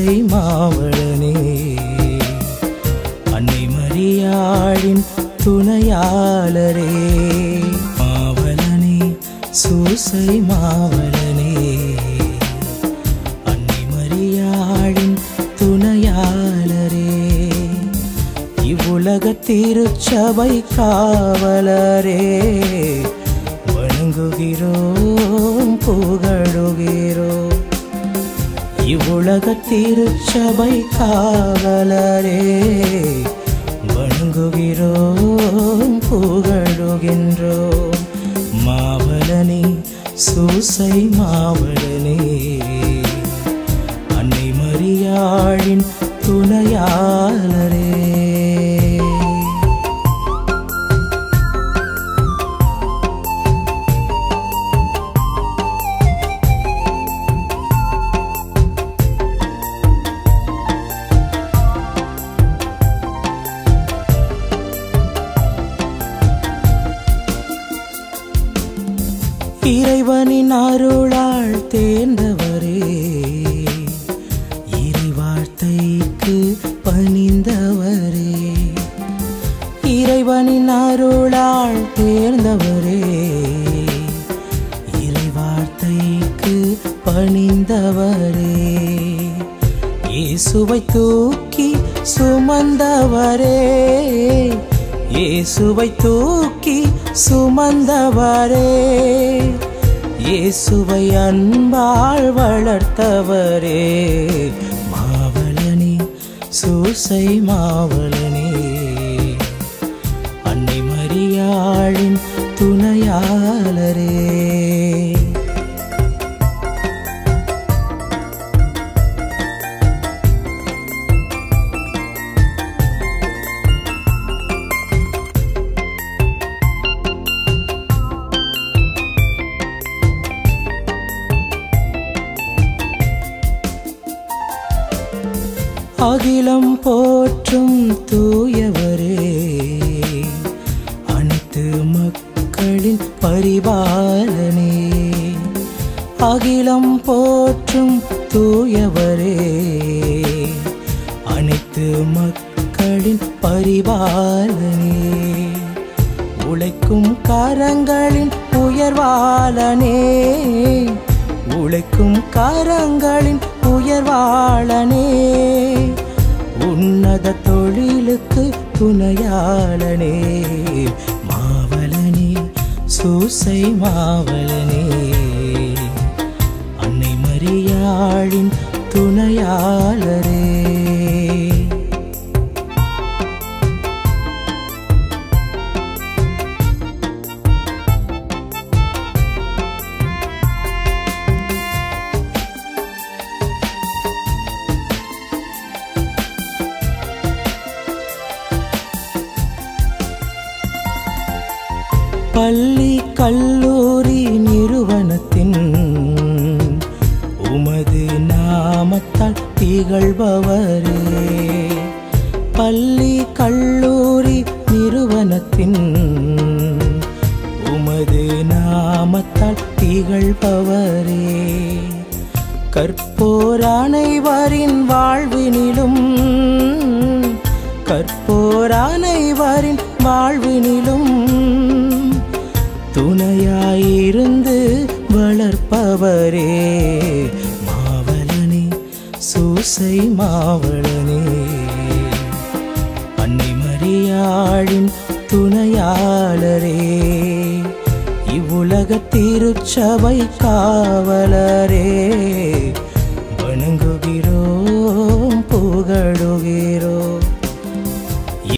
சூசை மாவளனே அன்னை மரியாளின் துணையாளரே மாவலனே சூசை மாவலனே அன்னை மரியாளின் துணையாளரே இவ்வுலக திருச்சபை காவலரே வணங்குகிறோம் புகழுகிறோம் இவ்வுலக திருச்சபை காவலரே வணங்குகிறோம் புகழுகின்றோம் மாவலனே சூசை மாவலனே அன்னை மரியாளின் துணையாளரே இறைவனின் அருளால் தேர்ந்தவரே இறைவார்த்தைக்கு பணிந்தவரே இறைவனின் அருளால் தேர்ந்தவரே இறைவார்த்தைக்கு பணிந்தவரே இயேசுவை தூக்கி சுமந்தவரே இயேசுவை தூக்கி சுமந்தவரே இயேசுவை அன்பால் வளர்த்தவரே மாவலனே சூசை மாவலனே அன்னை மரியாளின் துணையாளரே அகிலம் போற்றும் தூயவரே அனைத்து மக்களின் பரிபாலனே அகிலம் போற்றும் தூயவரே அனைத்து மக்களின் பரிபாலனே உழைக்கும் கரங்களின் உயர்வாளனே உழைக்கும் கரங்களின் உயர்வாளனே உன்னத தொழிலுக்கு துணையாளனே மாவலனே சூசை மாவலனே அன்னை மரியாளின் துணையாளரே பள்ளி கல்லூரி நிறுவனத்தின் உமது நாமத்தால் திகழ்பவரே பள்ளி கல்லூரி நிறுவனத்தின் உமது நாமத்தால் திகழ்பவரே கற்போர் அனைவரின் வாழ்வினிலும் கற்போர் அனைவரின் வாழ்வினிலும் துணையாயிருந்து வளர்ப்பவரே மாவலனே சூசை மாவளனே அன்னை மரியாளின் துணையாளரே இவ்வுலக திருச்சபை காவலரே வணங்குகிறோம் புகழுகிறோம்